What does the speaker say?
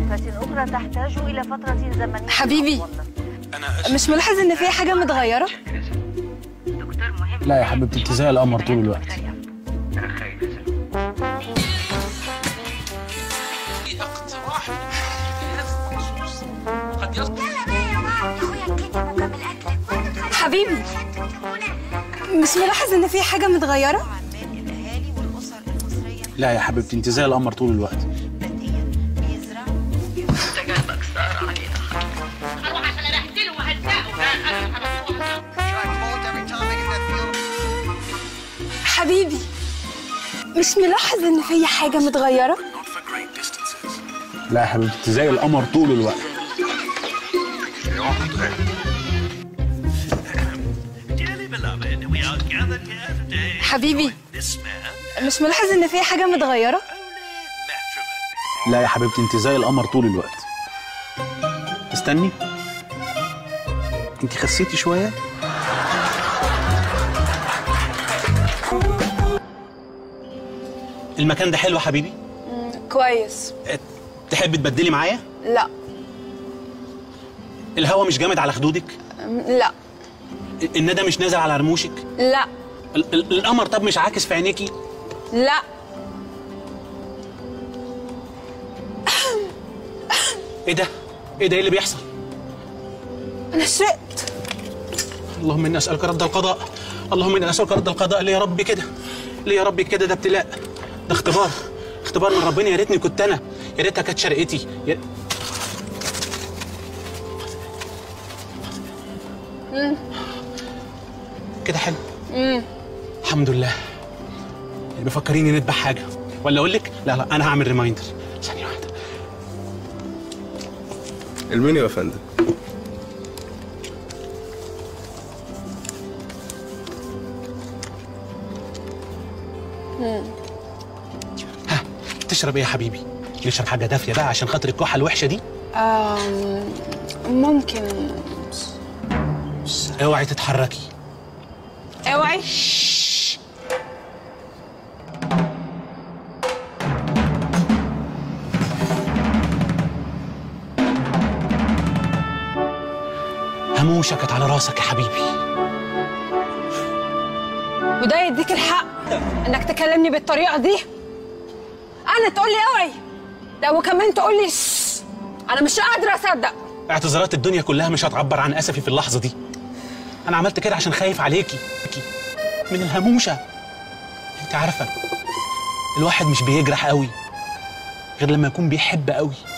وظيفة أخرى تحتاج إلى فترة زمنية حبيبي. أطول. مش ملاحظ ان في حاجه متغيره دكتور مهم لا يا حبيبتي انت زي القمر طول الوقت اقتراح بهذا الخصوص قد يصبح حبيبي مش ملاحظ ان في حاجه متغيره الأهالي والأسر المصرية لا يا حبيبتي انت زي القمر طول الوقت بدئيا بيزرعوا حبيبي مش ملاحظ ان في حاجه متغيره لا يا حبيبتي انت زي القمر طول الوقت Dearly beloved, we are gathered here today حبيبي to this man, مش ملاحظ ان في حاجه متغيره holy matrimony. لا يا حبيبتي انت زي القمر طول الوقت استني انت خسيتي شويه المكان ده حلو يا حبيبي كويس أه، تحب تبدلي معايا لا الهوا مش جامد على خدودك لا الندى مش نازل على رموشك لا ال- ال- القمر طب مش عاكس في عينيكي لا ايه ده ايه ده ايه اللي بيحصل انا شرقت اللهم اني اسالك رد القضاء اللهم اني اسالك رد القضاء ليه يا رب كده ليه يا رب كده ده ابتلاء ده اختبار اختبار من ربنا يا ريتني كنت انا يا ريتها كانت شرقتي يا... كده حلو الحمد لله اللي بيفكريني نذبح حاجه ولا اقول لك لا لا انا هعمل ريمايندر ثانيه واحده المنيو يا فندم تشرب ايه يا حبيبي نشرب حاجه دافيه بقى عشان خاطر الكحه الوحشه دي آم، ممكن اوعي تتحركي اوعي هموشة كانت على راسك يا حبيبي وده يديك الحق انك تكلمني بالطريقه دي انا تقول لي اوعي لا وكمان تقول لي شش. انا مش قادره اصدق اعتذارات الدنيا كلها مش هتعبر عن اسفي في اللحظه دي انا عملت كده عشان خايف عليكي من الهموشه انت عارفه الواحد مش بيجرح قوي غير لما يكون بيحب قوي